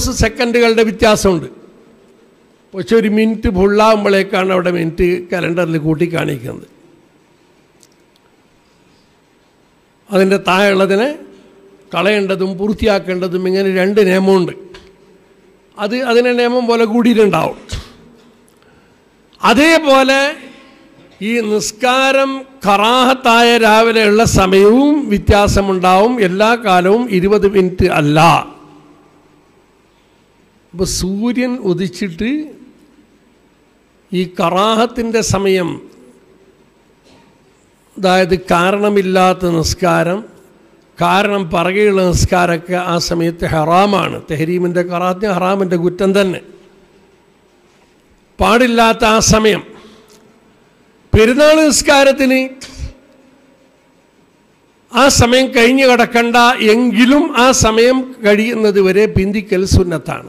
സെക്കൻഡുകളുടെ വ്യത്യാസമുണ്ട് പക്ഷെ ഒരു മിനിറ്റ് ഫുള്ളാകുമ്പോഴേക്കാണ് അവിടെ മിനിറ്റ് കലണ്ടറിൽ കൂട്ടി കാണിക്കുന്നത് അതിൻ്റെ താഴെയുള്ളതിനെ കളയേണ്ടതും പൂർത്തിയാക്കേണ്ടതും ഇങ്ങനെ രണ്ട് നിയമമുണ്ട് അത് അതിനെ നിയമം പോലെ കൂടിയിട്ടുണ്ടാവും അതേപോലെ ഈ നിസ്കാരം കറാഹത്തായ രാവിലെയുള്ള സമയവും വ്യത്യാസമുണ്ടാവും എല്ലാ കാലവും ഇരുപത് മിനിറ്റ് അല്ല അപ്പോൾ സൂര്യൻ ഉദിച്ചിട്ട് ഈ കറാഹത്തിൻ്റെ സമയം അതായത് കാരണമില്ലാത്ത നിസ്കാരം കാരണം പറകയുള്ള നിസ്കാരമൊക്കെ ആ സമയത്ത് ഹറാമാണ് തെഹരീമിൻ്റെ കറാത്തിന് ഹറാമിൻ്റെ കുറ്റം തന്നെ പാടില്ലാത്ത ആ സമയം പെരുന്നാൾ നിസ്കാരത്തിന് ആ സമയം കഴിഞ്ഞു കിടക്കണ്ട എങ്കിലും ആ സമയം കഴിയുന്നത് വരെ പിന്തിക്കൽ സുന്നത്താണ്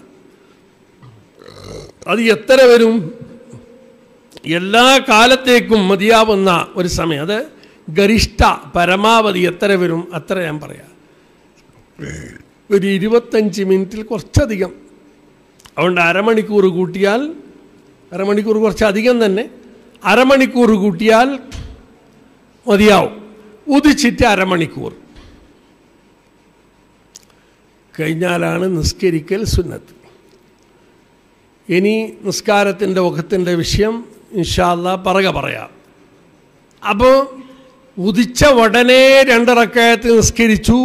അത് എത്ര വരും എല്ലാ കാലത്തേക്കും മതിയാവുന്ന ഒരു സമയം അത് ഗരിഷ്ഠ പരമാവധി എത്ര വരും അത്ര ഞാൻ പറയാം ഒരു ഇരുപത്തഞ്ച് മിനിറ്റിൽ കുറച്ചധികം അതുകൊണ്ട് അരമണിക്കൂർ കൂട്ടിയാൽ അരമണിക്കൂർ കുറച്ചധികം തന്നെ അരമണിക്കൂർ കൂട്ടിയാൽ മതിയാവും ഉദിച്ചിട്ട് അരമണിക്കൂർ കഴിഞ്ഞാലാണ് നിസ്കരിക്കൽ സുന്നത്ത് ഇനി നിസ്കാരത്തിൻ്റെ മുഖത്തിൻ്റെ വിഷയം ഇൻഷാല്ല പറക പറയാം അപ്പോൾ ഉദിച്ച ഉടനെ രണ്ടിറക്കയത്ത് നിസ്കരിച്ചു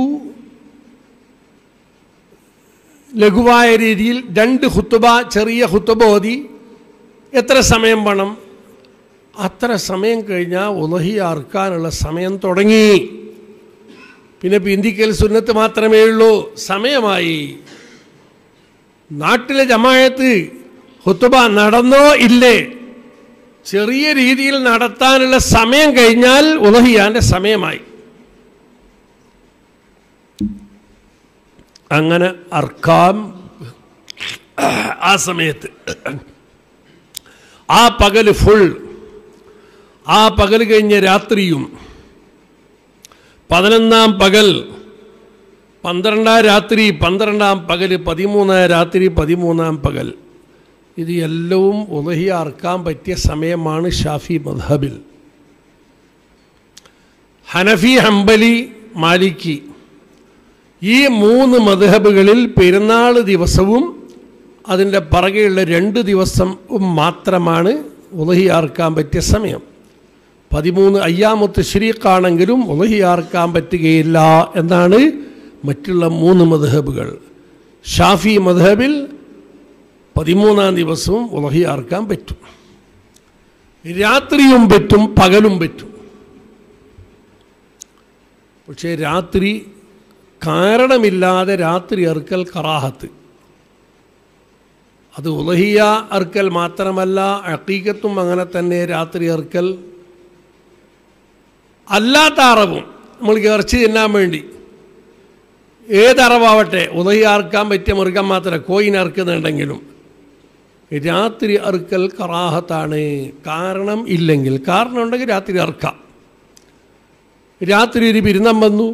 ലഘുവായ രീതിയിൽ രണ്ട് ഹുത്തുബ ചെറിയ ഹുത്തുബ ഓതി എത്ര സമയം വേണം അത്ര സമയം കഴിഞ്ഞാൽ ഉലഹി അറുക്കാനുള്ള സമയം തുടങ്ങി പിന്നെ പിന്തിക്കൽ സുന്നത്ത് മാത്രമേ ഉള്ളൂ സമയമായി നാട്ടിലെ ജമായത്ത് ഹുത്തുബ നടന്നോ ഇല്ലേ ചെറിയ രീതിയിൽ നടത്താനുള്ള സമയം കഴിഞ്ഞാൽ ഉലഹിയാൻ്റെ സമയമായി അങ്ങനെ അർക്കാം ആ സമയത്ത് ആ പകല് ഫുൾ ആ പകൽ കഴിഞ്ഞ രാത്രിയും പതിനൊന്നാം പകൽ പന്ത്രണ്ടാം രാത്രി പന്ത്രണ്ടാം പകൽ പതിമൂന്നാം രാത്രി പതിമൂന്നാം പകൽ ഇത് എല്ലവും ഉലഹി അർക്കാൻ പറ്റിയ സമയമാണ് ഷാഫി മദ്ഹബിൽ ഹനഫി ഹംബലി മാലിക്കി ഈ മൂന്ന് മദ്ഹബുകളിൽ പെരുന്നാൾ ദിവസവും അതിൻ്റെ പറകെയുള്ള രണ്ട് ദിവസം മാത്രമാണ് ഉലഹിയാർക്കാൻ പറ്റിയ സമയം പതിമൂന്ന് അയ്യാമത്ത് ശരീഖാണെങ്കിലും ഉലഹിയാർക്കാൻ പറ്റുകയില്ല എന്നാണ് മറ്റുള്ള മൂന്ന് മദ്ഹബുകൾ ഷാഫി മദ്ഹബിൽ പതിമൂന്നാം ദിവസവും ഉലഹിയാർക്കാൻ പറ്റും രാത്രിയും പറ്റും പകലും പറ്റും പക്ഷേ രാത്രി കാരണമില്ലാതെ രാത്രി അറുക്കൽ കറാഹത്ത് അത് ഉലഹിയ അറുക്കൽ മാത്രമല്ല അക്കീക്കത്തും അങ്ങനെ തന്നെ രാത്രി അറുക്കൽ അല്ലാത്ത അറവും നമ്മൾ ഇറച്ചി തിന്നാൻ വേണ്ടി ഏതറവാവട്ടെ ഉലഹി അറുക്കാൻ പറ്റിയ മൃഗം മാത്രമേ കോയിനെ അറുക്കുന്നുണ്ടെങ്കിലും രാത്രി അറുക്കൽ കറാഹത്താണ് കാരണം ഇല്ലെങ്കിൽ കാരണം ഉണ്ടെങ്കിൽ രാത്രി അറുക്കാം രാത്രി ഒരു ബിരുദം വന്നു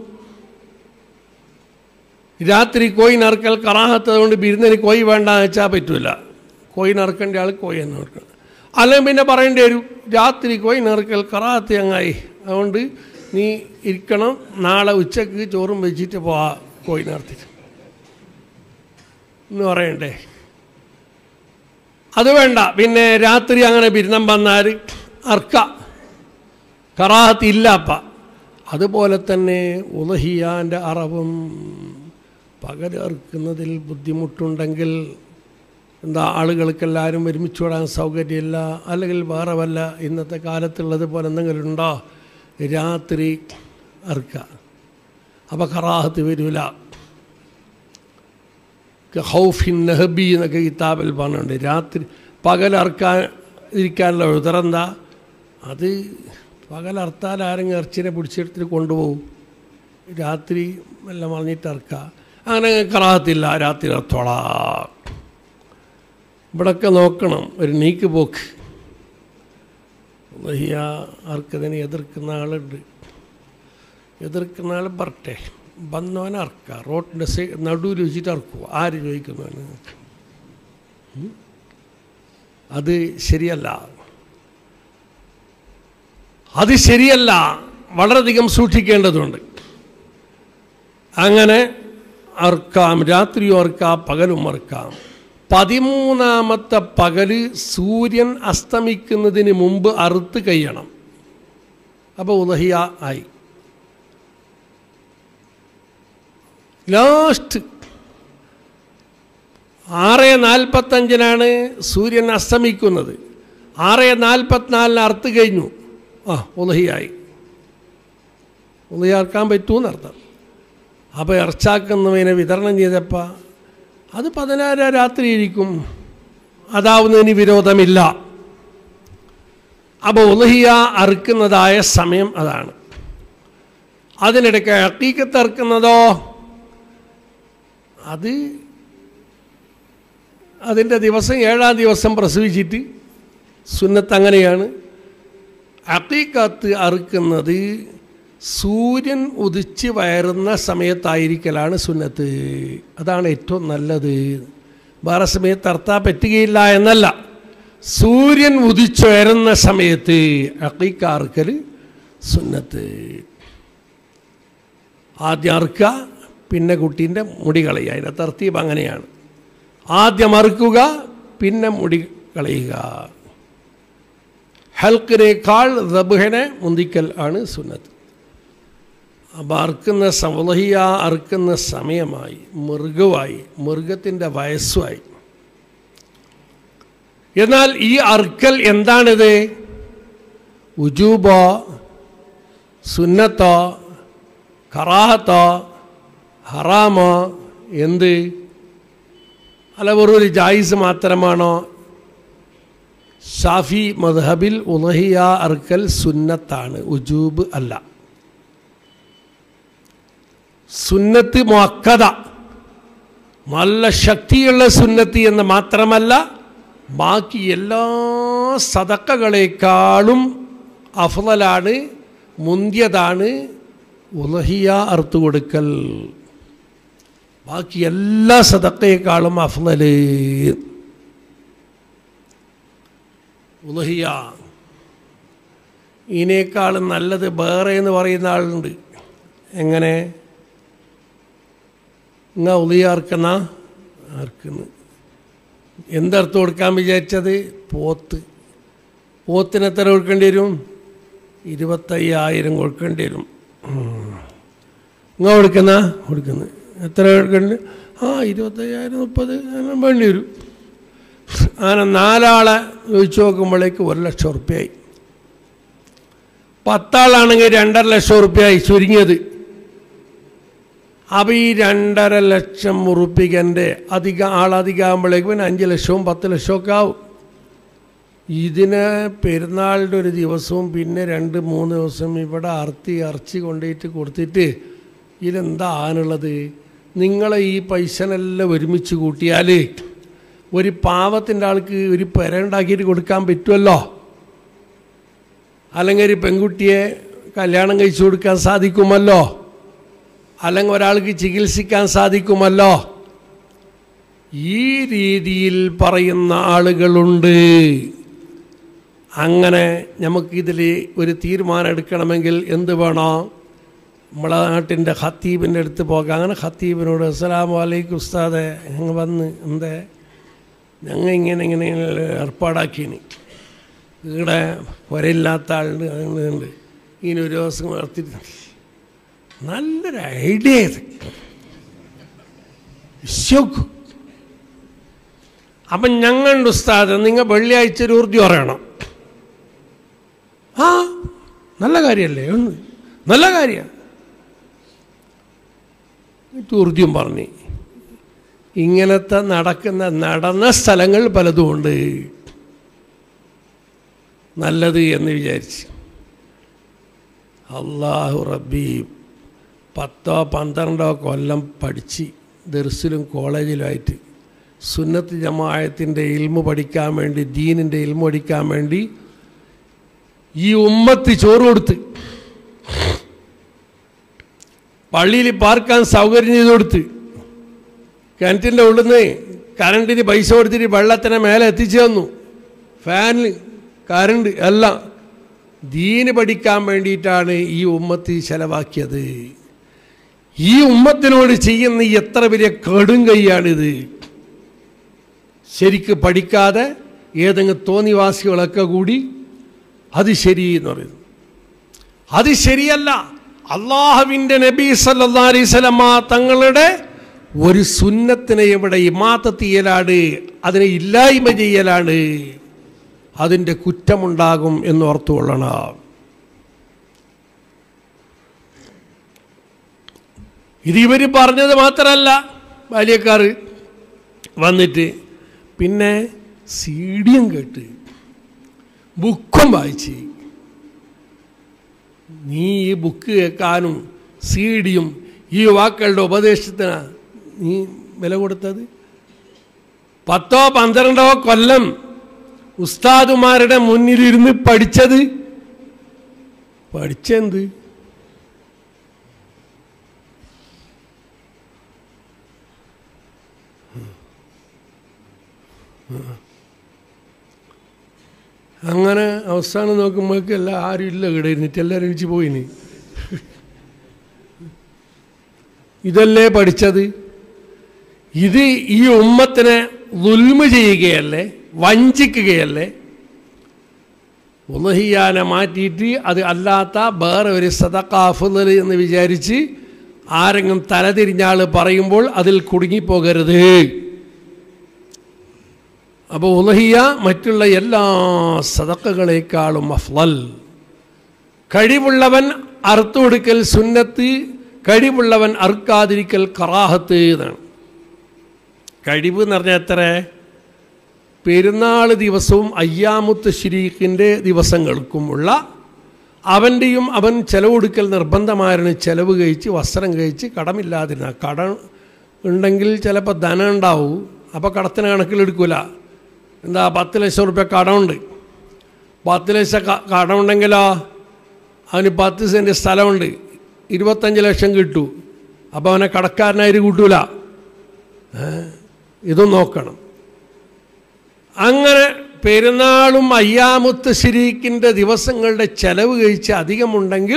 രാത്രി കോയിൻ അറുക്കൽ കറാഹത്ത് കൊണ്ട് ബിരുന്നിന് കോയി വേണ്ടെന്ന് വെച്ചാൽ പറ്റില്ല കോയിൻ അറുക്കേണ്ട ആൾ കോയി തന്നെ അറുക്കണം അല്ലെങ്കിൽ പിന്നെ പറയേണ്ടി വരും രാത്രി കോയിൻ അറുക്കൽ കറാഹത്ത് ചങ്ങായി അതുകൊണ്ട് നീ ഇരിക്കണം നാളെ ഉച്ചക്ക് ചോറും വെച്ചിട്ട് പോവാ കോയിൻ അറുത്തിട്ട് എന്ന് പറയണ്ടേ അത് വേണ്ട പിന്നെ രാത്രി അങ്ങനെ ബിരുദം വന്നാൽ അർക്ക കറാഹത്ത് ഇല്ലപ്പ അതുപോലെ തന്നെ ഉലഹിയാൻ്റെ അറവും പകൽ അറുക്കുന്നതിൽ ബുദ്ധിമുട്ടുണ്ടെങ്കിൽ എന്താ ആളുകൾക്കെല്ലാവരും ഒരുമിച്ച് വിടാൻ സൗകര്യമില്ല അല്ലെങ്കിൽ വേറെ വല്ല ഇന്നത്തെ കാലത്തുള്ളത് പോലെ എന്തെങ്കിലും ഉണ്ടോ രാത്രി അറുക്ക അപ്പോൾ കറാഹത്ത് വരില്ല ഹൗഫിൻ നഹബി എന്നൊക്കെ കിതാബിൽ പറഞ്ഞിട്ടുണ്ട് രാത്രി പകലറക്കാൻ ഇരിക്കാനുള്ള ഉതറെന്താ അത് പകലർത്താൽ ആരെങ്കിലും ഇറച്ചിനെ പിടിച്ചെടുത്തിട്ട് കൊണ്ടുപോകും രാത്രി എല്ലാം പറഞ്ഞിട്ട് ഇറക്കുക അങ്ങനെ കറാഹത്തില്ല രാത്രി ഇറത്തോളാം ഇവിടൊക്കെ നോക്കണം ഒരു നീക്ക് പോക്ക് ആർക്കതിനെ എതിർക്കുന്ന ആളുണ്ട് എതിർക്കുന്ന ആൾ പറട്ടെ വന്നവനെ ഇറക്കുക റോട്ടിൻ്റെ സൈ നടുവിൽ വെച്ചിട്ട് ഇറക്കുക ആര് ചോദിക്കുന്നവന് ഉം? അത് ശരിയല്ല അത് ശരിയല്ല വളരെയധികം സൂക്ഷിക്കേണ്ടതുണ്ട് അങ്ങനെ അർക്കാം രാത്രിയും അർക്കാം പകലും അർക്കാം പതിമൂന്നാമത്തെ പകല് സൂര്യൻ അസ്തമിക്കുന്നതിന് മുമ്പ് അറുത്ത് കഴിയണം അപ്പോൾ ഉദഹിയ ആയി ലാസ്റ്റ് ആറ് നാൽപ്പത്തഞ്ചിനാണ് സൂര്യൻ അസ്തമിക്കുന്നത് ആറ് നാൽപ്പത്തിനാലിന് അറുത്ത് കഴിഞ്ഞു ആ ഉദഹിയായി ഉദയാർക്കാൻ പറ്റൂന്നർത്ഥം അപ്പോൾ ഇറച്ചാക്കുന്നവനെ വിതരണം ചെയ്തപ്പോൾ അത് പതിനാറ് രാത്രി ഇരിക്കും അതാവുന്നതിന് വിരോധമില്ല അപ്പോൾ ഉലഹിയ അറുക്കുന്നതായ സമയം അതാണ് അതിനിടയ്ക്ക് അക്കീക്കത്ത് അറുക്കുന്നതോ അത് അതിൻ്റെ ദിവസം ഏഴാം ദിവസം പ്രസവിച്ചിട്ട് സുന്നത്ത് അങ്ങനെയാണ് അക്കീക്കത്ത് അറുക്കുന്നത് സൂര്യൻ ഉദിച്ച് വയറുന്ന സമയത്തായിരിക്കലാണ് സുന്നത്ത് അതാണ് ഏറ്റവും നല്ലത് വേറെ സമയത്ത് അർത്താൻ പറ്റുകയില്ല എന്നല്ല സൂര്യൻ ഉദിച്ചുയരുന്ന സമയത്ത് അക്കീക്ക അറുക്കൽ സുന്നത്ത് ആദ്യം അറുക്കുക പിന്നെ കുട്ടീൻ്റെ മുടി കളയുക അതിൻ്റെ തർത്തീബ് അങ്ങനെയാണ് ആദ്യം അറുക്കുക പിന്നെ മുടി കളയുക ഹൽക്കിനേക്കാൾ റബുഹനെ മുന്തിക്കൽ ആണ് സുന്നത്ത് അപ്പോൾ അറുക്കുന്ന സവലഹിയ അറുക്കുന്ന സമയമായി മൃഗമായി മൃഗത്തിൻ്റെ വയസ്സുമായി എന്നാൽ ഈ അറുക്കൽ എന്താണിത് ഉജൂബോ സുന്നത്തോ കറാഹത്തോ ഹറാമോ എന്ത് അല്ല വെറും ഒരു ജായിസ് മാത്രമാണോ ഷാഫി മദ്ഹബിൽ ഉലഹിയ അറുക്കൽ സുന്നത്താണ് ഉജൂബ് അല്ല സുന്നത്ത് മൊക്കത നല്ല ശക്തിയുള്ള സുന്നത്ത് എന്ന് മാത്രമല്ല ബാക്കി എല്ലാ സതക്കകളെക്കാളും അഫ്ലലാണ് മുന്തിയതാണ് ഉലഹിയ അറുത്തു കൊടുക്കൽ ബാക്കി എല്ലാ സതക്കയെക്കാളും അഫ്ലല് ഉലഹിയ ഇതിനേക്കാളും നല്ലത് വേറെ എന്ന് പറയുന്ന ആളുണ്ട് എങ്ങനെ ഇങ്ങ ഉളിയ അർക്കുന്ന അർക്കുന്നു എന്തർത്ഥം കൊടുക്കാൻ വിചാരിച്ചത് പോത്ത് പോത്തിന് എത്ര കൊടുക്കേണ്ടി വരും ഇരുപത്തയ്യായിരം കൊടുക്കേണ്ടി വരും ഇങ്ങ കൊടുക്കുന്ന കൊടുക്കുന്നത് എത്ര കൊടുക്കേണ്ടി ആ ഇരുപത്തയ്യായിരം മുപ്പത് അങ്ങനെ വേണ്ടി വരും അങ്ങനെ നാലാളെ ചോദിച്ചു നോക്കുമ്പോഴേക്ക് ഒരു ലക്ഷം ഉറുപ്പ്യായി പത്താളാണെങ്കിൽ രണ്ടര ലക്ഷം ഉറുപ്പ്യായി ചുരുങ്ങിയത് അപ്പോൾ ഈ രണ്ടര ലക്ഷം ഉറുപ്പികൻ്റെ അധികം ആളധികമാകുമ്പോഴേക്കും പിന്നെ അഞ്ച് ലക്ഷവും പത്ത് ലക്ഷവും ഒക്കെ ആവും ഇതിന് പെരുന്നാളിൻ്റെ ഒരു ദിവസവും പിന്നെ രണ്ട് മൂന്ന് ദിവസം ഇവിടെ അർത്തി ഇറച്ചി കൊണ്ടുപോയിട്ട് കൊടുത്തിട്ട് ഇതിലെന്താ ആനുള്ളത് നിങ്ങളെ ഈ പൈസനെല്ലാം ഒരുമിച്ച് കൂട്ടിയാൽ ഒരു പാവത്തിൻ്റെ ആൾക്ക് ഒരു പെര ഉണ്ടാക്കിയിട്ട് കൊടുക്കാൻ പറ്റുമല്ലോ അല്ലെങ്കിൽ ഒരു പെൺകുട്ടിയെ കല്യാണം കഴിച്ചു കൊടുക്കാൻ സാധിക്കുമല്ലോ അല്ലെങ്കിൽ ഒരാൾക്ക് ചികിത്സിക്കാൻ സാധിക്കുമല്ലോ ഈ രീതിയിൽ പറയുന്ന ആളുകളുണ്ട് അങ്ങനെ നമുക്കിതിൽ ഒരു തീരുമാനം എടുക്കണമെങ്കിൽ എന്ത് വേണോ നമ്മളെ നാട്ടിൻ്റെ ഖത്തീബിൻ്റെ അടുത്ത് പോകാം അങ്ങനെ ഖത്തീബിനോട് അസ്സലാമു അലൈക്കും ഉസ്താദെ ഞങ്ങൾ വന്ന് എന്തേ ഞങ്ങൾ ഇങ്ങനെ ഇങ്ങനെ ഏർപ്പാടാക്കിനി ഇവിടെ പുരയില്ലാത്ത ആളുണ്ട് അതുകൊണ്ട് ഇങ്ങനെ ഒരു ദിവസം വളർത്തി നല്ലൊരു ഐഡിയ ഇത് ശോക്കു അപ്പം ഞങ്ങളുടെ ഉസ്താദ് നിങ്ങൾ വെള്ളിയാഴ്ച ഒരു ഊർജി പറയണം ആ നല്ല കാര്യമല്ലേ ഉണ്ട് നല്ല കാര്യമാണ് ഊർജ്യം പറഞ്ഞു ഇങ്ങനത്തെ നടക്കുന്ന നടന്ന സ്ഥലങ്ങൾ പലതുമുണ്ട് നല്ലത് എന്ന് വിചാരിച്ച് അള്ളാഹു റബ്ബി പത്തോ പന്ത്രണ്ടോ കൊല്ലം പഠിച്ച് ദർസിലും കോളേജിലുമായിട്ട് സുന്നത്ത് ജമായത്തിൻ്റെ ഇൽമു പഠിക്കാൻ വേണ്ടി ദീനിൻ്റെ ഇൽമു പഠിക്കാൻ വേണ്ടി ഈ ഉമ്മത്ത് ചോറ് കൊടുത്ത് പള്ളിയിൽ പാർക്കാൻ സൗകര്യം ചെയ്ത് കൊടുത്ത് കിണറ്റിൻ്റെ ഉള്ളിൽ നിന്ന് കറണ്ടിന് പൈസ കൊടുത്തിട്ട് വെള്ളത്തിനെ മേലെ എത്തിച്ചു തന്നു ഫാനിൽ കറണ്ട് എല്ലാം ദീന് പഠിക്കാൻ വേണ്ടിയിട്ടാണ് ഈ ഉമ്മത്ത് ചെലവാക്കിയത് ഈ ഉമ്മത്തിനോട് ചെയ്യുന്ന ഈ എത്ര വലിയ കടുങ്കൈയാണിത് ശരിക്ക് പഠിക്കാതെ ഏതെങ്കിലും തോന്നിവാസികളൊക്കെ കൂടി അത് ശരി എന്ന് പറയുന്നു അത് ശരിയല്ല അള്ളാഹുവിൻ്റെ നബി സല്ലാ അലൈവലമ തങ്ങളുടെ ഒരു സുന്നത്തിനെ ഇവിടെ ഇമാത്തത്ത് ചെയ്യലാണ് അതിനെ ഇല്ലായ്മ ചെയ്യലാണ് അതിൻ്റെ കുറ്റമുണ്ടാകും എന്ന് ഓർത്തുകൊള്ളണം ഇത് ഇവർ പറഞ്ഞത് മാത്രമല്ല ബാല്യക്കാർ വന്നിട്ട് പിന്നെ സീഡിയും കേട്ട് ബുക്കും വായിച്ച് നീ ഈ ബുക്ക് കേൾക്കാനും സീഡിയും ഈ യുവാക്കളുടെ ഉപദേശത്തിന് നീ വില കൊടുത്തത് പത്തോ പന്ത്രണ്ടോ കൊല്ലം ഉസ്താദുമാരുടെ മുന്നിലിരുന്ന് പഠിച്ചത് പഠിച്ചെന്ത് അങ്ങനെ അവസാനം നോക്കുമ്പോഴേക്ക് എല്ലാം ആരും ഇല്ല ഇവിടെ ഇരുന്നിട്ട് എല്ലാവരും എണിച്ച് പോയിന് ഇതല്ലേ പഠിച്ചത് ഇത് ഈ ഉമ്മത്തിനെ ദുൽമ ചെയ്യുകയല്ലേ വഞ്ചിക്കുകയല്ലേ ഉലഹിയാനെ മാറ്റിയിട്ട് അത് അല്ലാത്ത വേറെ ഒരു സദക്കാഫുദൽ എന്ന് വിചാരിച്ച് ആരെങ്കിലും തലതിരിഞ്ഞാൾ പറയുമ്പോൾ അതിൽ കുടുങ്ങിപ്പോകരുത് അപ്പോൾ ഉലഹിയ മറ്റുള്ള എല്ലാ സദക്കകളെക്കാളും അഫ്ലൽ കഴിവുള്ളവൻ അറുത്തു കൊടുക്കൽ സുന്നത്ത് കഴിവുള്ളവൻ അറുക്കാതിരിക്കൽ കറാഹത്ത് എന്നാണ് കഴിവ് എന്ന് പറഞ്ഞാൽ എത്ര പെരുന്നാൾ ദിവസവും അയ്യാമുത്ത് ഷരീഖിൻ്റെ ദിവസങ്ങൾക്കുമുള്ള അവൻ്റെയും അവൻ ചെലവൊടുക്കൽ നിർബന്ധമായിരുന്നു ചെലവ് കഴിച്ച് വസ്ത്രം കഴിച്ച് കടമില്ലാതിരുന്ന കടം ഉണ്ടെങ്കിൽ ചിലപ്പോൾ ധനം ഉണ്ടാവും അപ്പോൾ കടത്തിന് കണക്കിലെടുക്കില്ല എന്താ പത്ത് ലക്ഷം റുപ്യ കടമുണ്ട് പത്ത് ലക്ഷം കടമുണ്ടെങ്കിലോ അവന് പത്ത് സെൻറ്റ് സ്ഥലമുണ്ട് ഇരുപത്തഞ്ച് ലക്ഷം കിട്ടൂ അപ്പോൾ അവനെ കടക്കാരനായിട്ട് കൂട്ടൂല ഇതും നോക്കണം അങ്ങനെ പെരുന്നാളും അയ്യാമുത്ത് ശരീക്കിൻ്റെ ദിവസങ്ങളുടെ ചെലവ് കഴിച്ച് അധികമുണ്ടെങ്കിൽ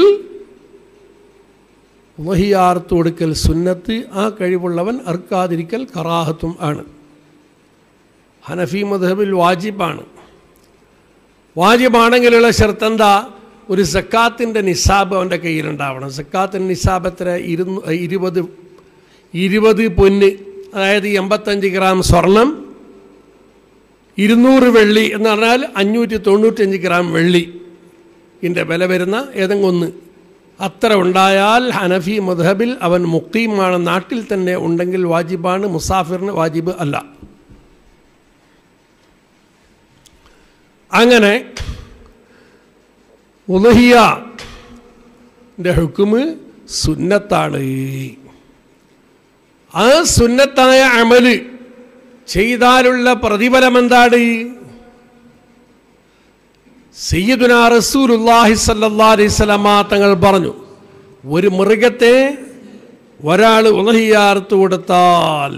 ഉലഹിയാർത്ത് കൊടുക്കൽ സുന്നത്ത് ആ കഴിവുള്ളവൻ അർക്കാതിരിക്കൽ കറാഹത്തും ആണ് ഹനഫി മധബിൽ വാജിബാണ് വാജിബാണെങ്കിലുള്ള ഷർത്ത് എന്താ ഒരു സക്കാത്തിൻ്റെ നിസാബ് അവൻ്റെ കയ്യിലുണ്ടാവണം സക്കാത്തിൻ്റെ നിസാബ് എത്ര ഇരുന്നൂ ഇരുപത് ഇരുപത് പൊന്ന് അതായത് എൺപത്തഞ്ച് ഗ്രാം സ്വർണം ഇരുന്നൂറ് വെള്ളി എന്ന് പറഞ്ഞാൽ അഞ്ഞൂറ്റി തൊണ്ണൂറ്റഞ്ച് ഗ്രാം വെള്ളി ഇതിൻ്റെ വില വരുന്ന ഏതെങ്കിലും ഒന്ന് അത്ര ഉണ്ടായാൽ ഹനഫി മധബിൽ അവൻ മുക്കീമാണ് നാട്ടിൽ തന്നെ ഉണ്ടെങ്കിൽ വാജിബാണ് മുസാഫിറിന് വാജിബ് അല്ല അങ്ങനെ ഉലഹിയ ഹുക്കുമ് സുന്നത്താണ് ആ സുന്നത്തായ അമല് ചെയ്താലുള്ള പ്രതിഫലം എന്താണ് സയ്യിദുന റസൂലുല്ലാഹി സല്ലല്ലാഹു അലൈഹി വസല്ലമ തങ്ങൾ പറഞ്ഞു ഒരു മൃഗത്തെ ഒരാൾ ഉലഹിയാർത്ത് കൊടുത്താൽ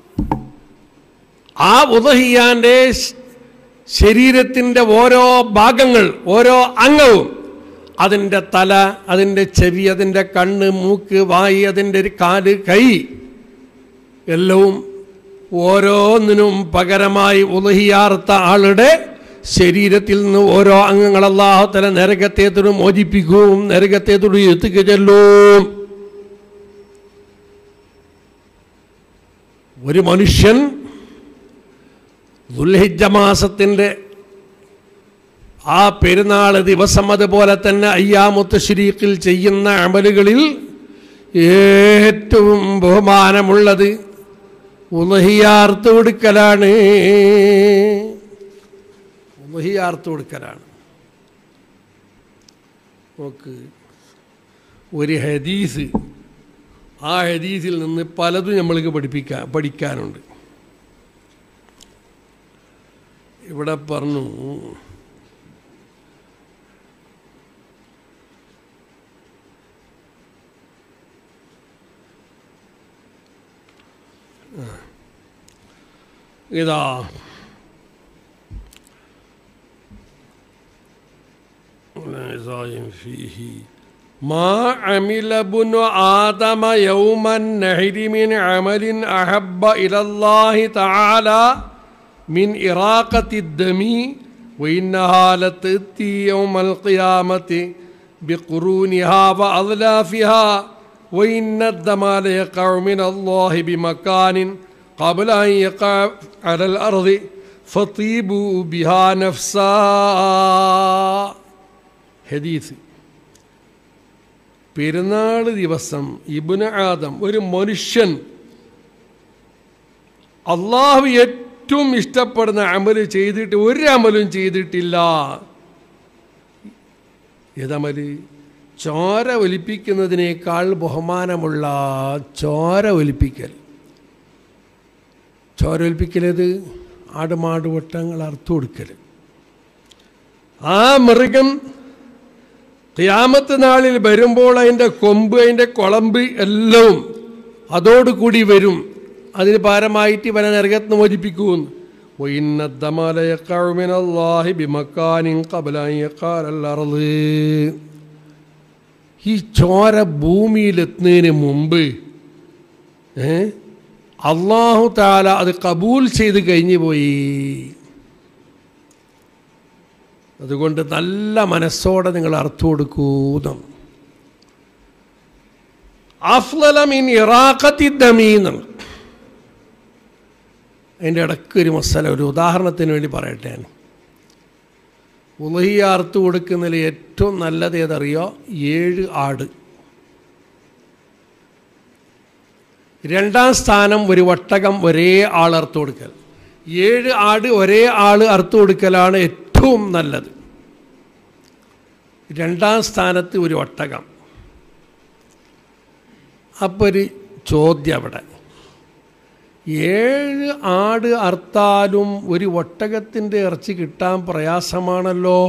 ആ ഉലഹിയാൻ്റെ ശരീരത്തിൻ്റെ ഓരോ ഭാഗങ്ങൾ ഓരോ അംഗവും അതിൻ്റെ തല അതിൻ്റെ ചെവി അതിൻ്റെ കണ്ണ് മൂക്ക് വായി അതിൻ്റെ ഒരു കാല് കൈ എല്ലവും ഓരോന്നിനും പകരമായി ഉലഹിയാർത്ത ആളുടെ ശരീരത്തിൽ നിന്ന് ഓരോ അംഗങ്ങൾ അള്ളാഹത്തല നരകത്തേത്തോട് മോചിപ്പിക്കും നരകത്തേത്തോട് എത്തിക്ക് ചെല്ലും ഒരു മനുഷ്യൻ ദുൽഹിജ മാസത്തിൻ്റെ ആ പെരുന്നാൾ ദിവസം അതുപോലെ തന്നെ അയ്യാമുത്ത് ശരീഖിൽ ചെയ്യുന്ന അമലുകളിൽ ഏറ്റവും ബഹുമാനമുള്ളത് ഉലഹിയാർത്ത് കൊടുക്കലാണ് ഉലഹിയാർത്ത് കൊടുക്കലാണ് നോക്ക് ഒരു ഹദീസ് ആ ഹദീസിൽ നിന്ന് പലതും നമ്മൾക്ക് പഠിപ്പിക്കാൻ പഠിക്കാനുണ്ട് ഇവിടെ പറഞ്ഞു ഇതാ فيه ما عمل ابن آدم يوم النهر من عمل أحب إلى الله تعالى من إراقة الدم وإنها لتأتي يوم القيامة بقرونها وأظلافها وإن الدم ليقع من الله بمكان قبل أن يقع على الأرض فطيبوا بها نفسا ഹദീസ് പെരുന്നാൾ ദിവസം ഇബുന ആദം ഒരു മനുഷ്യൻ അള്ളാഹു ഏറ്റവും ഇഷ്ടപ്പെടുന്ന അമല് ചെയ്തിട്ട് ഒരു അമലും ചെയ്തിട്ടില്ല ഏതമല് ചോര ഒലിപ്പിക്കുന്നതിനേക്കാൾ ബഹുമാനമുള്ള ചോര ഒലിപ്പിക്കൽ ചോര ഒലിപ്പിക്കലത് ആടുമാട് വട്ടങ്ങൾ അറുത്തു കൊടുക്കൽ ആ മൃഗം ഖിയാമത്ത് നാളിൽ വരുമ്പോൾ അതിൻ്റെ കൊമ്പ് അതിൻ്റെ കുളമ്പ് എല്ലാം അതോടുകൂടി വരും അതിന് പാരമായിട്ട് ഇവന നരകത്ത് മോചിപ്പിക്കുമെന്ന് ഈ ചോര ഭൂമിയിലെത്തുന്നതിന് മുമ്പ് ഏ അള്ളാഹു താല അത് കബൂൽ ചെയ്ത് കഴിഞ്ഞു പോയി അതുകൊണ്ട് നല്ല മനസ്സോടെ നിങ്ങൾ അർത്ഥം കൊടുക്കൂന്നും അഫ്ലലമിൻ ഇറാഖത്തി ദമീന്നാണ് അതിൻ്റെ ഇടയ്ക്ക് ഒരു മസാല ഒരു ഉദാഹരണത്തിന് വേണ്ടി പറയട്ടെ ഞാൻ ഉലഹിയ അറുത്ത് കൊടുക്കുന്നതിൽ ഏറ്റവും നല്ലത് ഏതറിയോ ഏഴ് ആട് രണ്ടാം സ്ഥാനം ഒരു വട്ടകം ഒരേ ആൾ അറുത്ത് കൊടുക്കൽ ഏഴ് ആട് ഒരേ ആൾ അറുത്ത് കൊടുക്കലാണ് ഏറ്റവും നല്ലത് രണ്ടാം സ്ഥാനത്ത് ഒരു ഒട്ടകം അപ്പോൾ ഒരു ചോദ്യം അവിടെ ഏഴ് ആട് അർത്താലും ഒരു ഒട്ടകത്തിൻ്റെ ഇറച്ചി കിട്ടാൻ പ്രയാസമാണല്ലോ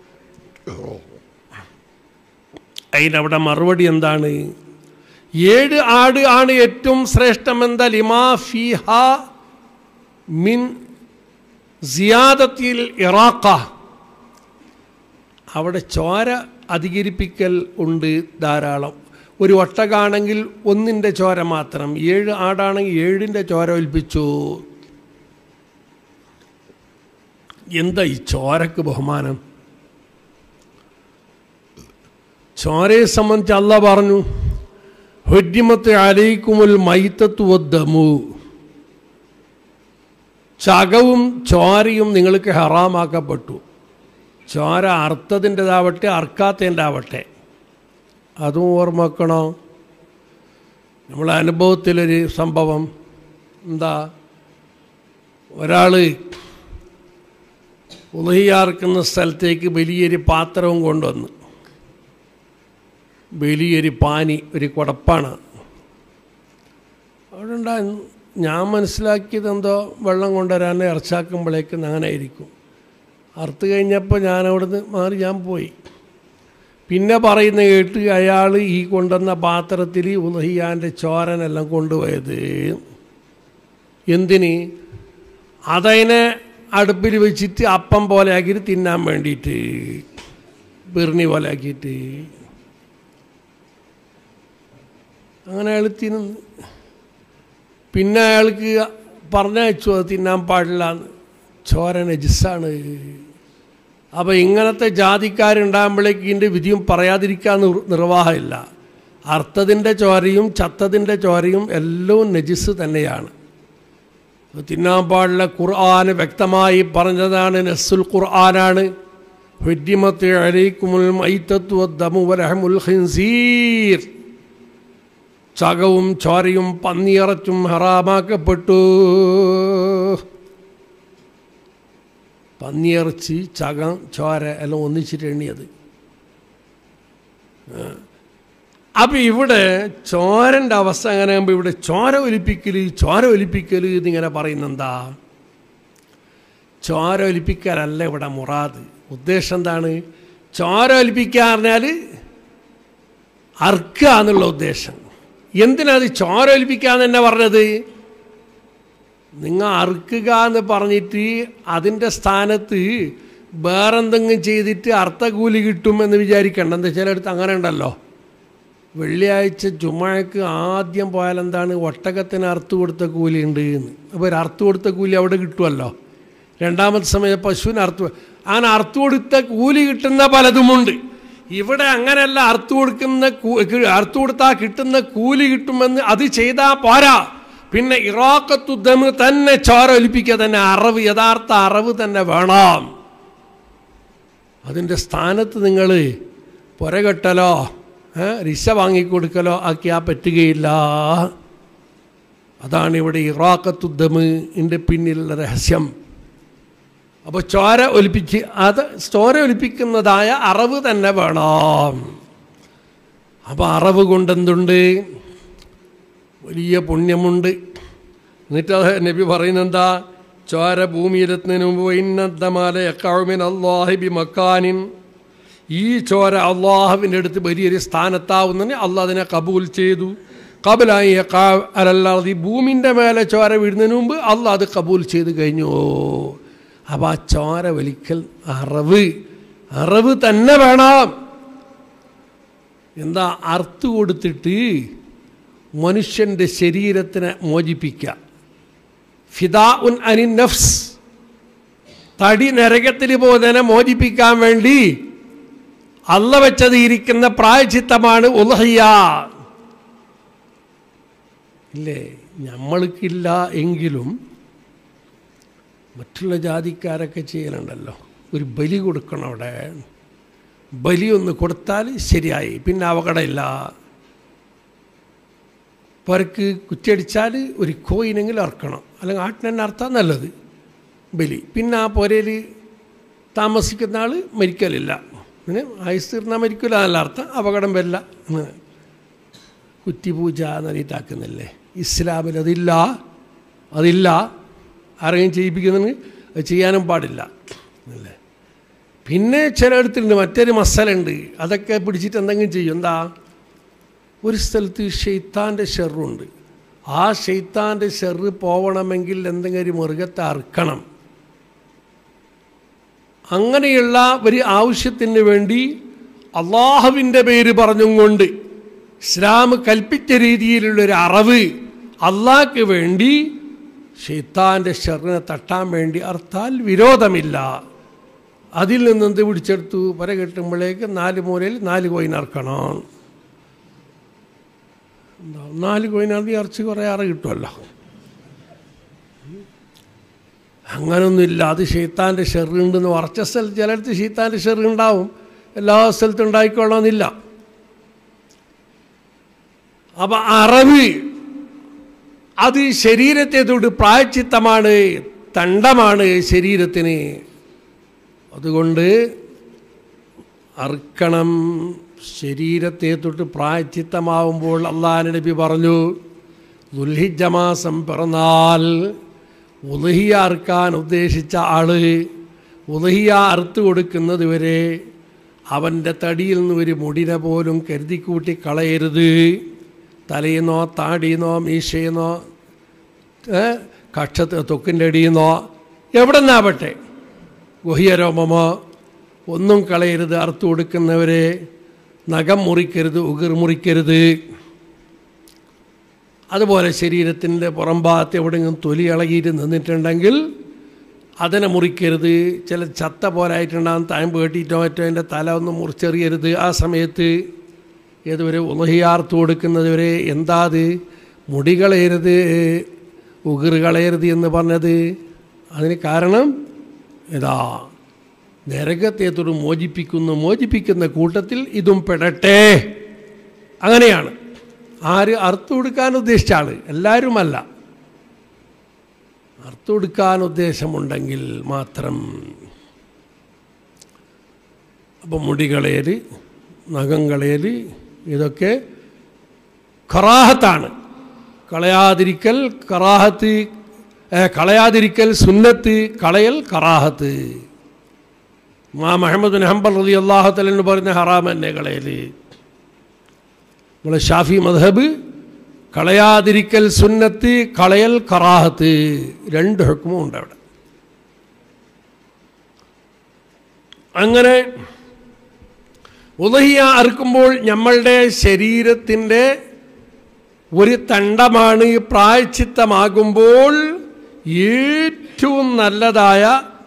അതിനവിടെ മറുപടി എന്താണ് ഏഴ് ആട് ആണ് ഏറ്റവും ശ്രേഷ്ഠം എന്താ ലിമാ ഫിഹ മിൻ സിയാദത്തിൽ ഇറാഖ അവിടെ ചോര അധികരിപ്പിക്കൽ ഉണ്ട് ധാരാളം ഒരു ഒട്ടകാണെങ്കിൽ ഒന്നിൻ്റെ ചോര മാത്രം ഏഴ് ആടാണെങ്കിൽ ഏഴിൻ്റെ ചോര ഒൽപ്പിച്ചു എന്താ ഈ ചോരക്ക് ബഹുമാനം ചോരയെ സംബന്ധിച്ച് അല്ല പറഞ്ഞു ഹുദ്യമത്തെ അലയിക്കുമുൽ മൈത്തത്തു വദ്ദമു ചകവും ചോരയും നിങ്ങൾക്ക് ഹറാമാക്കപ്പെട്ടു ചോര അർത്ഥത്തിൻ്റെതാവട്ടെ അർക്കാത്തതിൻ്റെ ആവട്ടെ അതും ഓർമ്മക്കണോ നമ്മളെ അനുഭവത്തിലൊരു സംഭവം എന്താ ഒരാൾ ഉലഹിയാർക്കുന്ന സ്ഥലത്തേക്ക് വലിയൊരു പാത്രവും കൊണ്ടുവന്ന് വലിയൊരു പാനി ഒരു കുടപ്പാണ് അവിടെ ഉണ്ടായിരുന്നു ഞാൻ മനസ്സിലാക്കിയത് എന്തോ വെള്ളം കൊണ്ടുവരാൻ ഇറച്ചാക്കുമ്പോഴേക്കും അങ്ങനെ ആയിരിക്കും അറുത്ത് കഴിഞ്ഞപ്പോൾ ഞാൻ അവിടുന്ന് മാറി ഞാൻ പോയി പിന്നെ പറയുന്ന കേട്ട് അയാൾ ഈ കൊണ്ടുവന്ന പാത്രത്തിൽ ഉലഹിയാൻ്റെ ചോരനെല്ലാം കൊണ്ടുപോയത് എന്തിന് അതതിനെ അടുപ്പിൽ വെച്ചിട്ട് അപ്പം പോലെ ആക്കിയിട്ട് തിന്നാൻ വേണ്ടിയിട്ട് ബിർണി പോലെ ആക്കിയിട്ട് അങ്ങനെ അയാൾ തിന്നു പിന്നെ അയാൾക്ക് പറഞ്ഞയച്ചു അത് തിന്നാൻ പാടില്ല ചോര നജിസാണ് അപ്പോൾ ഇങ്ങനത്തെ ജാതിക്കാരുണ്ടാകുമ്പോഴേക്ക് ഇതിൻ്റെ വിധിയും പറയാതിരിക്കാൻ നിർവാഹമില്ല അർത്ഥത്തിൻ്റെ ചോരയും ചത്തതിൻ്റെ ചോരയും എല്ലാം നജിസ് തന്നെയാണ് തിന്നാൻ പാടില്ല ഖുർആൻ വ്യക്തമായി പറഞ്ഞതാണ് നസ്സുൽ ഖുർആനാണ് ഹുദ്യമത്തെ അലൈക്കുമുൽ മൈത്തത്വ ദമു വലഹമുൽ ഖിൻസീർ ചകവും ചോരയും പന്നിയിറച്ചും ഹറാമാക്കപ്പെട്ടു പന്നിയിറച്ചി ചകം ചോര എല്ലാം ഒന്നിച്ചിട്ട് എണ്ണിയത് അപ്പം ഇവിടെ ചോരൻ്റെ അവസ്ഥ അങ്ങനെ ആകുമ്പോൾ ഇവിടെ ചോര ഒലിപ്പിക്കൽ ചോര ഒലിപ്പിക്കൽ എന്നിങ്ങനെ പറയുന്നെന്താ ചോര ഒലിപ്പിക്കലല്ല ഇവിടെ മുറാദ് ഉദ്ദേശം എന്താണ് ചോര ഒലിപ്പിക്കുക പറഞ്ഞാൽ അർക്കുക എന്നുള്ള ഉദ്ദേശം എന്തിനാ അത് ചോര ഒലിപ്പിക്കാന്ന് തന്നെ പറഞ്ഞത് നിങ്ങൾ അറുക്കുക എന്ന് പറഞ്ഞിട്ട് അതിൻ്റെ സ്ഥാനത്ത് വേറെന്തെങ്കിലും ചെയ്തിട്ട് അർത്ഥകൂലി കിട്ടുമെന്ന് വിചാരിക്കണ്ട എന്താ ചിലയിടത്ത് അങ്ങനെ ഉണ്ടല്ലോ വെള്ളിയാഴ്ച ചുമഴക്ക് ആദ്യം പോയാൽ എന്താണ് ഒട്ടകത്തിന് അറുത്ത് കൊടുത്ത കൂലി ഉണ്ട് എന്ന് അപ്പോൾ ഒരു അറുത്ത് കൊടുത്ത കൂലി അവിടെ കിട്ടുമല്ലോ രണ്ടാമത്തെ സമയം പശുവിന് അറുത്ത് അങ്ങനെ അറുത്ത് കൊടുത്ത കൂലി കിട്ടുന്ന പലതുമുണ്ട് ഇവിടെ അങ്ങനെയല്ല അറുത്ത് കൊടുക്കുന്ന കൂ- കി- അറുത്ത് കൊടുത്താൽ കിട്ടുന്ന കൂലി കിട്ടുമെന്ന് അത് ചെയ്താൽ പോരാ പിന്നെ ഇറാക്കത്തുദ്ധമ് തന്നെ ചോര ഒലിപ്പിക്കുക തന്നെ അറവ് യഥാർത്ഥ അറവ് തന്നെ വേണം അതിൻ്റെ സ്ഥാനത്ത് നിങ്ങൾ പുരകെട്ടലോ ഏ, റിശ വാങ്ങിക്കൊടുക്കലോ ആക്കിയാൽ പറ്റുകയില്ല അതാണ് ഇവിടെ ഇറാക്കത്തുദ്ധമിൻ്റെ പിന്നിലുള്ള രഹസ്യം അപ്പോൾ ചോര ഒലിപ്പിച്ച് അത് ചോര ഒലിപ്പിക്കുന്നതായ അറവ് തന്നെ വേണം അപ്പോൾ അറവ് കൊണ്ടെന്തുണ്ട് വലിയ പുണ്യമുണ്ട് എന്നിട്ട് അത് നബി പറയുന്നെന്താ ചോര ഭൂമിയിലെത്തുന്നതിന് മുമ്പ് ഇന്നത്തമാല യക്കാവുമിൻ അള്ളാഹിബി മക്കാനിൻ ഈ ചോര അള്ളാഹുവിൻ്റെ അടുത്ത് വലിയൊരു സ്ഥാനത്താവുന്നതിന് അള്ളാഹ് അതിനെ കബൂൽ ചെയ്തു കബലായി അലല്ലാതെ ഈ ഭൂമിൻ്റെ മേലെ ചോര വീഴുന്നതിന് മുമ്പ് അള്ളാഹ് അത് കബൂൽ ചെയ്ത് കഴിഞ്ഞു അപ്പോൾ ആ ചോര വലിക്കൽ അറവ് അറവ് തന്നെ വേണം എന്താ അർത്ഥ കൊടുത്തിട്ട് മനുഷ്യൻ്റെ ശരീരത്തിനെ മോചിപ്പിക്കുക ഫിദാ ഉൻ അനി നഫ്സ് തടി നരകത്തിൽ പോകുന്നതിനെ മോചിപ്പിക്കാൻ വേണ്ടി അല്ല വെച്ചത് ഇരിക്കുന്ന പ്രായച്ചിത്തമാണ് ഉലഹയ്യ ഇല്ലേ നമ്മൾക്കില്ല എങ്കിലും മറ്റുള്ള ജാതിക്കാരൊക്കെ ചെയ്യലുണ്ടല്ലോ ഒരു ബലി കൊടുക്കണം അവിടെ ബലി ഒന്ന് കൊടുത്താൽ ശരിയായി പിന്നെ അപകടമില്ല അവർക്ക് കുറ്റിയടിച്ചാൽ ഒരു കോയിനെങ്കിലും അറക്കണം അല്ലെങ്കിൽ ആട്ടിനെ അർത്ഥം നല്ലത് ബലി പിന്നെ ആ പുരയിൽ താമസിക്കുന്ന ആൾ മരിക്കലില്ല പിന്നെ ആയുസ് തീർന്നാൽ മരിക്കില്ല എന്നല്ല അർത്ഥം അപകടം വരില്ല എന്ന് കുറ്റിപൂജ എന്നിട്ടാക്കുന്നില്ലേ ഇസ്ലാമിൽ അതില്ല അതില്ല ആരെങ്കിലും ചെയ്യിപ്പിക്കുന്നതിന് അത് ചെയ്യാനും പാടില്ല അല്ലേ പിന്നെ ചിലയിടത്തുണ്ട് മറ്റൊരു മസലുണ്ട് അതൊക്കെ പിടിച്ചിട്ട് എന്തെങ്കിലും ചെയ്യും എന്താ ഒരു സ്ഥലത്ത് ഷെയ്ത്താൻ്റെ ഷെറുണ്ട് ആ ഷെയ്ത്താൻ്റെ ഷെറ് പോവണമെങ്കിൽ എന്തെങ്കിലും ഒരു മൃഗത്തെ അറുക്കണം അങ്ങനെയുള്ള ഒരു ആവശ്യത്തിന് വേണ്ടി അള്ളാഹുവിൻ്റെ പേര് പറഞ്ഞും കൊണ്ട് ഇസ്ലാം കൽപ്പിച്ച രീതിയിലുള്ളൊരു അറിവ് അള്ളാഹ്ക്ക് വേണ്ടി ഷെയ്ത്താൻ്റെ ഷെറിനെ തട്ടാൻ വേണ്ടി അർത്ഥാൽ വിരോധമില്ല അതിൽ നിന്ന് എന്ത് പിടിച്ചെടുത്തു പര കെട്ടുമ്പോഴേക്ക് നാല് മൂലയിൽ നാല് കോയിൻ അറക്കണം എന്താ നാല് കോയിനാണെങ്കിൽ ഇറച്ചി കുറേ അറ കിട്ടുമല്ലോ അങ്ങനൊന്നുമില്ല അത് ഷെയ്ത്താൻ്റെ ഷെറുണ്ടെന്ന് ഉറച്ച സ്ഥലത്ത് ചിലയിടത്ത് ഷെയ്ത്താൻ്റെ ഷെറ് ഉണ്ടാവും എല്ലാ സ്ഥലത്തും ഉണ്ടായിക്കൊള്ളണമെന്നില്ല അപ്പം അറവ് അത് ശരീരത്തെ തൊട്ട് പ്രായച്ചിത്തമാണ് തണ്ടമാണ് ശരീരത്തിന് അതുകൊണ്ട് അർക്കണം ശരീരത്തെ തൊട്ട് പ്രായച്ചിത്തമാവുമ്പോൾ അള്ളാഹ് നബി പറഞ്ഞു ദുൽഹിജ മാസം പിറന്നാൽ ഉലഹിയ അറുക്കാൻ ഉദ്ദേശിച്ച ആള് ഉലഹിയ അറുത്ത് കൊടുക്കുന്നത് വരെ അവൻ്റെ തടിയിൽ നിന്ന് ഒരു മുടിനെ പോലും കരുതിക്കൂട്ടി കളയരുത് തലയിന്നോ താടിയെന്നോ മീശയെന്നോ കക്ഷത്ത് തൊക്കിൻ്റെ അടിയെന്നോ എവിടെ നിന്നാവട്ടെ ഗുഹ്യരോമമോ ഒന്നും കളയരുത് അറുത്ത് കൊടുക്കുന്നവരെ നഖം മുറിക്കരുത് ഉകിർ മുറിക്കരുത് അതുപോലെ ശരീരത്തിൻ്റെ പുറംഭാഗത്ത് എവിടെയെങ്കിലും തൊലി ഇളകിയിട്ട് നിന്നിട്ടുണ്ടെങ്കിൽ അതിനെ മുറിക്കരുത് ചില ചത്ത പോലായിട്ടുണ്ടാകും താമ്പ് കെട്ടിയിട്ടോ മറ്റോ അതിൻ്റെ തല ഒന്ന് മുറിച്ചെറിയരുത് ആ സമയത്ത് ഏതുവരെ ഉലഹിയാർത്ത് കൊടുക്കുന്നത് വരെ എന്താ അത് മുടി കളയരുത് ഉകിർ കളയരുത് എന്ന് പറഞ്ഞത് അതിന് കാരണം ഇതാ നരകത്തെ തൊട്ട് മോചിപ്പിക്കുന്നു മോചിപ്പിക്കുന്ന കൂട്ടത്തിൽ ഇതും പെടട്ടെ അങ്ങനെയാണ് ആര് അർത്ഥം കൊടുക്കാൻ ഉദ്ദേശിച്ച ആൾ എല്ലാവരുമല്ല അർത്ഥം കൊടുക്കാൻ ഉദ്ദേശമുണ്ടെങ്കിൽ മാത്രം അപ്പം മുടികളേൽ നഖം കളയൽ ഇതൊക്കെ ഖറാഹത്താണ് കളയാതിരിക്കൽ കറാഹത്ത് കളയാതിരിക്കൽ സുന്നത്ത് കളയൽ കറാഹത്ത് മാ മുഹമ്മദ് ബിൻ ഹംബൽ റലി അള്ളാഹുത്തലെന്ന് പറയുന്ന ഹറാം തന്നെ കളയൽ നമ്മളെ ഷാഫി മദ്ഹബ് കളയാതിരിക്കൽ സുന്നത്ത് കളയൽ കറാഹത്ത് രണ്ട് ഹുക്കുമും ഉണ്ട് അവിടെ അങ്ങനെ ഉദഹിയ അറുക്കുമ്പോൾ നമ്മളുടെ ശരീരത്തിൻ്റെ ഒരു തണ്ടമാണ് പ്രായച്ചിത്തമാകുമ്പോൾ ഏറ്റവും നല്ലതായ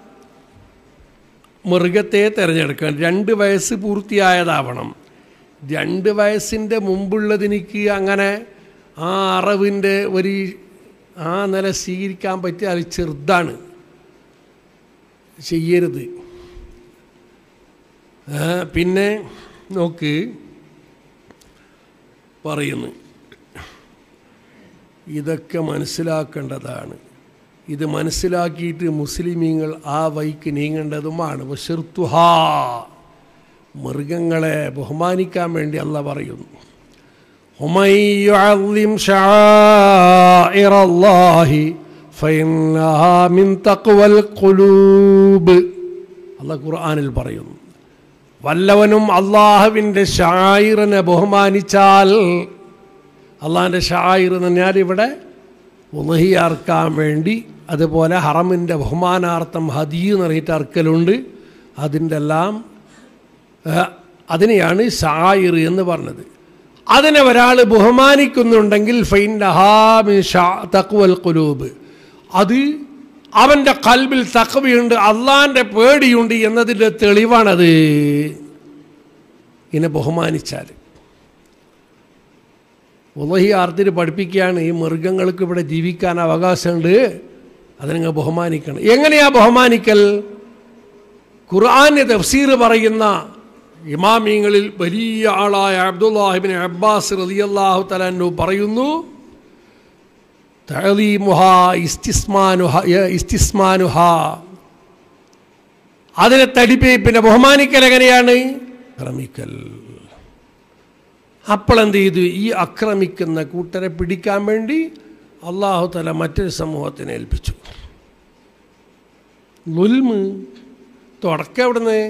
മൃഗത്തെ തിരഞ്ഞെടുക്കണം രണ്ട് വയസ്സ് പൂർത്തിയായതാവണം രണ്ട് വയസ്സിൻ്റെ മുമ്പുള്ളതിനിക്ക് അങ്ങനെ ആ അറവിൻ്റെ ഒരു ആ നില സ്വീകരിക്കാൻ പറ്റിയ അത് ചെറുതാണ് ചെയ്യരുത് ആ, പിന്നെ നോക്ക് പറയുന്നു ഇതൊക്കെ മനസ്സിലാക്കേണ്ടതാണ് ഇത് മനസ്സിലാക്കിയിട്ട് മുസ്ലിമീങ്ങൾ ആ വൈക്ക് നീങ്ങേണ്ടതുമാണ് വഷിർത്തുഹാ മൃഗങ്ങളെ ബഹുമാനിക്കാൻ വേണ്ടി അല്ല പറയുന്നു ومن يعظم شعائر الله فإنها من تقوى القلوب അല്ല ഖുർആനിൽ പറയുന്നു വല്ലവനും അള്ളാഹുവിൻ്റെ ഷായിറിനെ ബഹുമാനിച്ചാൽ അള്ളാഹിൻ്റെ ഷായിർ എന്ന് പറഞ്ഞാൽ ഇവിടെ ഉലഹിയാർക്കാൻ വേണ്ടി അതുപോലെ ഹറമിൻ്റെ ബഹുമാനാർത്ഥം ഹദീ എന്ന് പറഞ്ഞിട്ട് അർക്കലുണ്ട് അതിൻ്റെ എല്ലാം ആ, അതിനെയാണ് ഷായിർ എന്ന് പറഞ്ഞത് അതിനെ ഒരാൾ ബഹുമാനിക്കുന്നുണ്ടെങ്കിൽ ഫൈൻ തക്വൽ കുലൂബ് അത് അവൻ്റെ കൽബിൽ തക്കവയുണ്ട് അള്ളാൻ്റെ പേടിയുണ്ട് എന്നതിൻ്റെ തെളിവാണത് ഇതിനെ ബഹുമാനിച്ചാൽ ഉലഹി ആർത്തിന് പഠിപ്പിക്കുകയാണ് ഈ മൃഗങ്ങൾക്ക് ഇവിടെ ജീവിക്കാൻ അവകാശമുണ്ട് അതിനെ ബഹുമാനിക്കണം എങ്ങനെയാ ബഹുമാനിക്കൽ ഖുർആാന് തഫ്സീർ പറയുന്ന ഇമാമിങ്ങളിൽ വലിയ ആളായ അബ്ദുല്ലാഹിബിൻ അബ്ബാസ് റളിയല്ലാഹു തലാനു പറയുന്നു തഅലീമുഹ ഇസ്തിസ്മാനുഹ ഇസ്തിസ്മാനുഹ അതിനെ തടിപ്പി പിന്നെ ബഹുമാനിക്കൽ എങ്ങനെയാണ് ക്രമിക്കൽ അപ്പോൾ എന്ത് ചെയ്തു ഈ ആക്രമിക്കുന്ന കൂട്ടരെ പിടിക്കാൻ വേണ്ടി അള്ളാഹു തല മറ്റൊരു സമൂഹത്തിനെ ഏൽപ്പിച്ചു ലുൽമ് തുടക്കം എവിടുന്ന്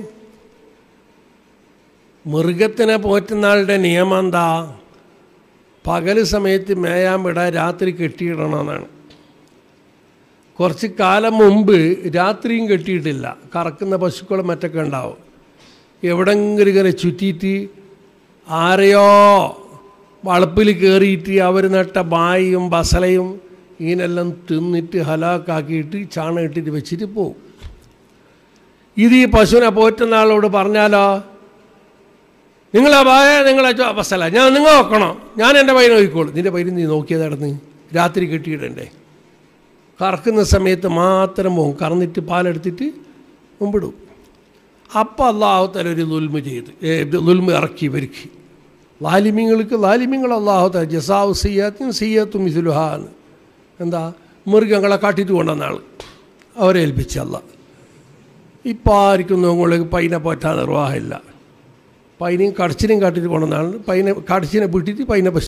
മൃഗത്തിനെ പോറ്റുന്ന ആളുടെ നിയമം എന്താ പകൽ സമയത്ത് മേയാൻ വിടാൻ രാത്രി കെട്ടിയിടണമെന്നാണ് കുറച്ച് കാലം മുമ്പ് രാത്രിയും കെട്ടിയിട്ടില്ല കറക്കുന്ന പശുക്കളും മറ്റൊക്കെ ഉണ്ടാവും എവിടെങ്കിലും ഇങ്ങനെ ചുറ്റിയിട്ട് ആരെയോ വളപ്പിൽ കയറിയിട്ട് അവർ നട്ട ബായും ബസലയും ഇങ്ങനെല്ലാം തിന്നിട്ട് ഹലാക്കാക്കിയിട്ട് ചാണകം ഇട്ടിട്ട് വെച്ചിട്ട് പോവും ഇത് ഈ പശുവിനെ പോറ്റുന്ന ആളോട് പറഞ്ഞാലോ നിങ്ങളെ ബായ നിങ്ങളെ ചോ- ബസല ഞാൻ നിങ്ങൾ നോക്കണം ഞാൻ എൻ്റെ പൈന നോക്കിക്കോളൂ നിൻ്റെ പൈന നീ നോക്കിയത് നടന്ന് രാത്രി കെട്ടിയിടണ്ടേ കറക്കുന്ന സമയത്ത് മാത്രം പോകും കറന്നിട്ട് പാലെടുത്തിട്ട് മുമ്പിടും അപ്പം അള്ളാഹുത്തല ഒരു ലുൽമ ചെയ്ത് ഏ, ഇത് ലുൽമ ഇറക്കി ഇവർക്ക് ലാലിമ്യങ്ങൾക്ക് ലാലിമ്യങ്ങൾ അള്ളാഹുത്ത ജസാവ് സിയാത്തും സിയാത്തും ഇസുലുഹാന്ന് എന്താ മൃഗങ്ങളെ കാട്ടിട്ട് കൊണ്ടുവന്ന ആൾ അവരെ ഏൽപ്പിച്ച അല്ല ഇപ്പം ആർക്കും നിങ്ങൾക്ക് പൈനെ പോറ്റാൻ നിർവാഹമില്ല പൈനയും കടച്ചിനെയും കാട്ടിട്ട് കൊണ്ടുവന്ന ആൾ പൈനെ കടച്ചിനെ വിട്ടിട്ട് പൈനെ പശു